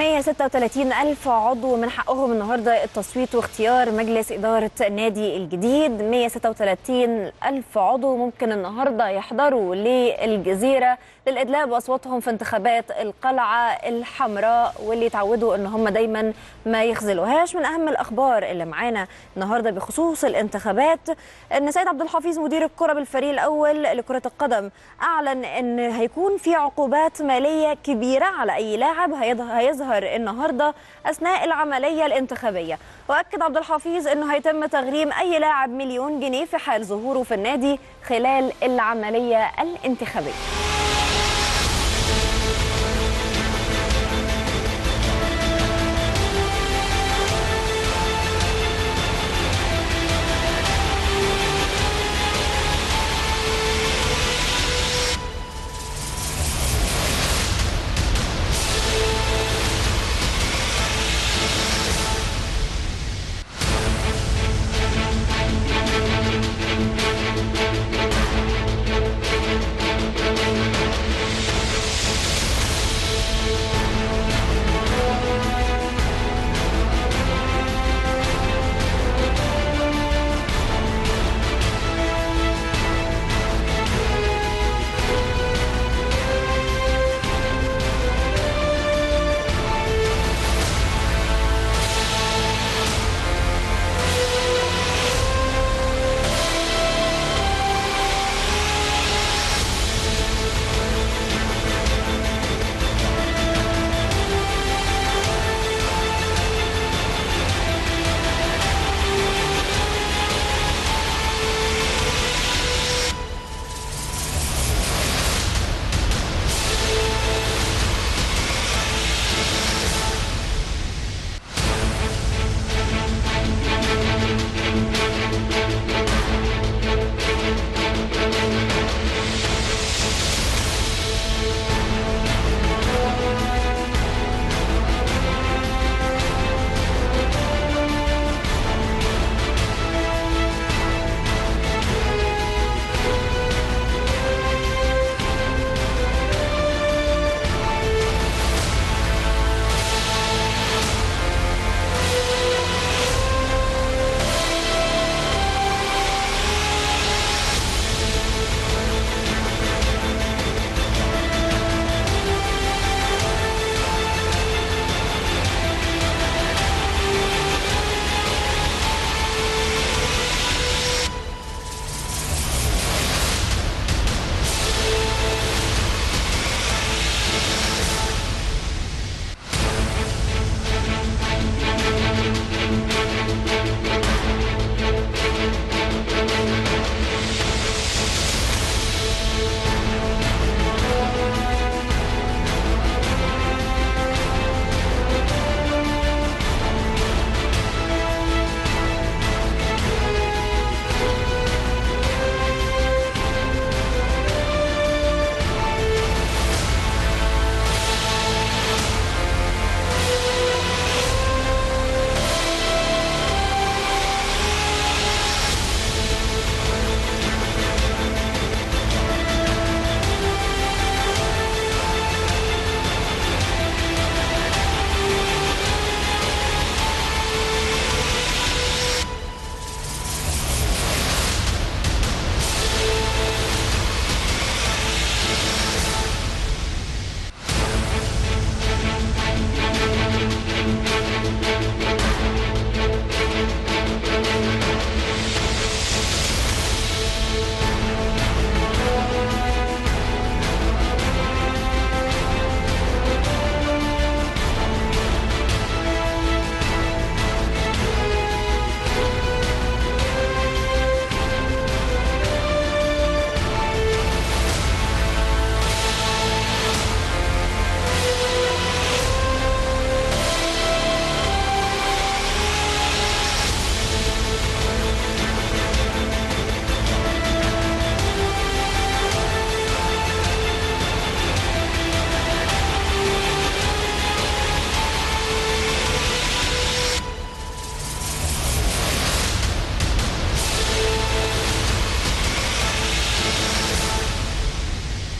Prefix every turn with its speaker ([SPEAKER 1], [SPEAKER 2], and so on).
[SPEAKER 1] 136 ألف عضو من حقهم النهاردة التصويت واختيار مجلس إدارة النادي الجديد 136 ألف عضو ممكن النهاردة يحضروا للجزيرة للإدلاء بأصواتهم في انتخابات القلعة الحمراء واللي يتعودوا إن هم دايما ما يخذلوهاش من أهم الأخبار اللي معانا النهاردة بخصوص الانتخابات إن سيد عبد الحفيظ مدير الكرة بالفريق الأول لكرة القدم أعلن إن هيكون في عقوبات مالية كبيرة على أي لاعب هيظهر النهارده اثناء العمليه الانتخابيه واكد عبد الحفيظ انه هيتم تغريم اي لاعب مليون جنيه في حال ظهوره في النادي خلال العمليه الانتخابيه